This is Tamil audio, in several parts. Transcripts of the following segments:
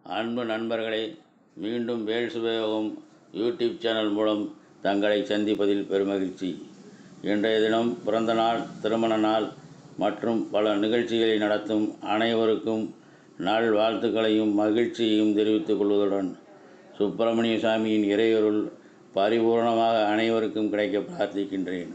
அன்பு நண்பர்களே மீண்டும் வேல் சுபயோகம் யூடியூப் சேனல் மூலம் தங்களை சந்திப்பதில் பெருமகிழ்ச்சி இன்றைய தினம் பிறந்த நாள் திருமண நாள் மற்றும் பல நிகழ்ச்சிகளை நடத்தும் அனைவருக்கும் நாள் வாழ்த்துக்களையும் மகிழ்ச்சியையும் தெரிவித்துக் கொள்வதுடன் சுப்பிரமணிய சாமியின் இறையருள் பரிபூர்ணமாக அனைவருக்கும் கிடைக்க பிரார்த்திக்கின்றேன்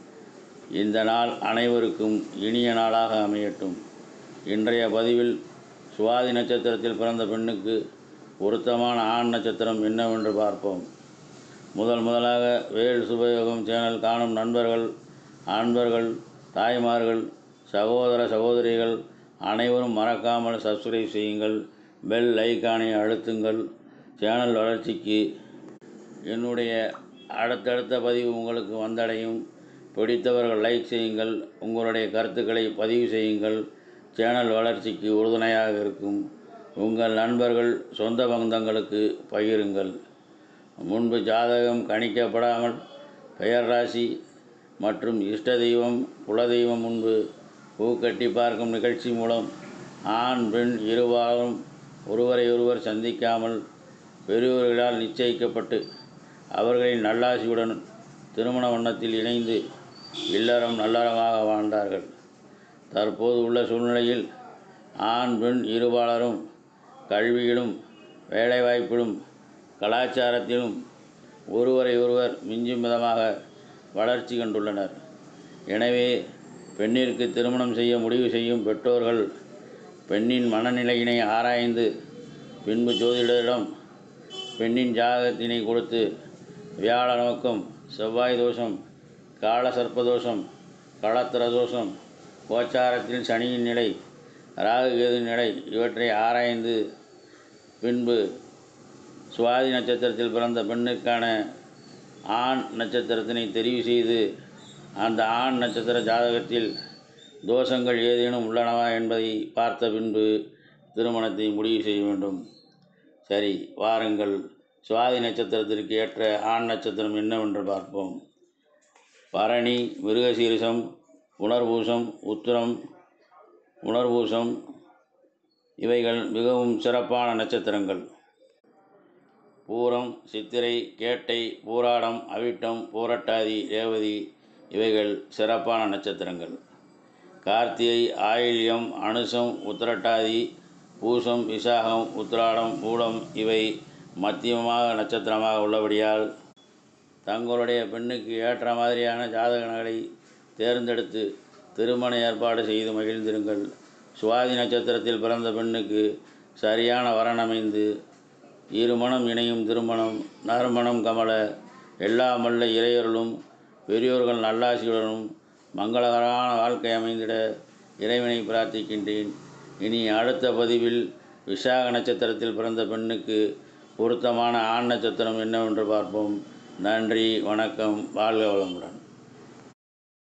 இந்த நாள் அனைவருக்கும் இனிய நாளாக அமையட்டும் இன்றைய பதிவில் சுவாதி நட்சத்திரத்தில் பிறந்த பெண்ணுக்கு பொருத்தமான ஆண் நட்சத்திரம் என்னவென்று பார்ப்போம் முதல் முதலாக வேல் சுபயோகம் சேனல் காணும் நண்பர்கள் அன்பர்கள் தாய்மார்கள் சகோதர சகோதரிகள் அனைவரும் மறக்காமல் சப்ஸ்கிரைப் செய்யுங்கள் பெல் ஐக்கானை அழுத்துங்கள் சேனல் வளர்ச்சிக்கு என்னுடைய அடுத்தடுத்த பதிவு உங்களுக்கு வந்தடையும் பிடித்தவர்கள் லைக் செய்யுங்கள் உங்களுடைய கருத்துக்களை பதிவு செய்யுங்கள் சேனல் வளர்ச்சிக்கு உறுதுணையாக இருக்கும் உங்கள் நண்பர்கள் சொந்த பந்தங்களுக்கு பகிருங்கள் முன்பு ஜாதகம் கணிக்கப்படாமல் பெயர் ராசி மற்றும் இஷ்ட தெய்வம் குலதெய்வம் முன்பு பூ கட்டி பார்க்கும் நிகழ்ச்சி மூலம் ஆண் பெண் இருவாரும் ஒருவரை ஒருவர் சந்திக்காமல் பெரியவர்களால் நிச்சயிக்கப்பட்டு அவர்களின் நல்லாசியுடன் திருமண வண்ணத்தில் இணைந்து இல்லறம் நல்லறமாக வாழ்ந்தார்கள் தற்போது உள்ள சூழ்நிலையில் ஆண் பெண் இருபாலரும் கல்வியிலும் வேலைவாய்ப்பிலும் கலாச்சாரத்திலும் ஒருவரை ஒருவர் மிஞ்சும் விதமாக வளர்ச்சி கண்டுள்ளனர் எனவே பெண்ணிற்கு திருமணம் செய்ய முடிவு செய்யும் பெற்றோர்கள் பெண்ணின் மனநிலையினை ஆராய்ந்து பின்பு ஜோதிடரிடம் பெண்ணின் ஜாதகத்தினை கொடுத்து வியாழ நோக்கம் செவ்வாய் தோஷம் கால சர்ப்ப தோஷம் களத்திர தோஷம் கோச்சாரத்தில் சனியின் நிலை ராகு கேது நிலை இவற்றை ஆராய்ந்து பின்பு சுவாதி நட்சத்திரத்தில் பிறந்த பெண்ணுக்கான ஆண் நட்சத்திரத்தினை தெரிவு செய்து அந்த ஆண் நட்சத்திர ஜாதகத்தில் தோஷங்கள் ஏதேனும் உள்ளனவா என்பதை பார்த்த பின்பு திருமணத்தை முடிவு செய்ய வேண்டும் சரி வாருங்கள் சுவாதி நட்சத்திரத்திற்கு ஏற்ற ஆண் நட்சத்திரம் என்னவென்று பார்ப்போம் பரணி மிருகசீரிசம் புனர்பூசம் உத்திரம் உணர்பூசம் இவைகள் மிகவும் சிறப்பான நட்சத்திரங்கள் பூரம் சித்திரை கேட்டை பூராடம் அவிட்டம் பூரட்டாதி ரேவதி இவைகள் சிறப்பான நட்சத்திரங்கள் கார்த்திகை ஆயில்யம் அனுசம் உத்திரட்டாதி பூசம் விசாகம் உத்திராடம் மூலம் இவை மத்தியமாக நட்சத்திரமாக உள்ளபடியால் தங்களுடைய பெண்ணுக்கு ஏற்ற மாதிரியான ஜாதக நகலை தேர்ந்தெடுத்து திருமண ஏற்பாடு செய்து மகிழ்ந்திருங்கள் சுவாதி நட்சத்திரத்தில் பிறந்த பெண்ணுக்கு சரியான வரன் அமைந்து இருமணம் இணையும் திருமணம் நறுமணம் கமல எல்லா மல்ல இறையர்களும் பெரியோர்கள் நல்லாசியுடனும் மங்களகரமான வாழ்க்கை அமைந்திட இறைவனை பிரார்த்திக்கின்றேன் இனி அடுத்த பதிவில் விசாக நட்சத்திரத்தில் பிறந்த பெண்ணுக்கு பொருத்தமான ஆண் நட்சத்திரம் என்னவென்று பார்ப்போம் நன்றி வணக்கம் வாழ்க வளமுடன்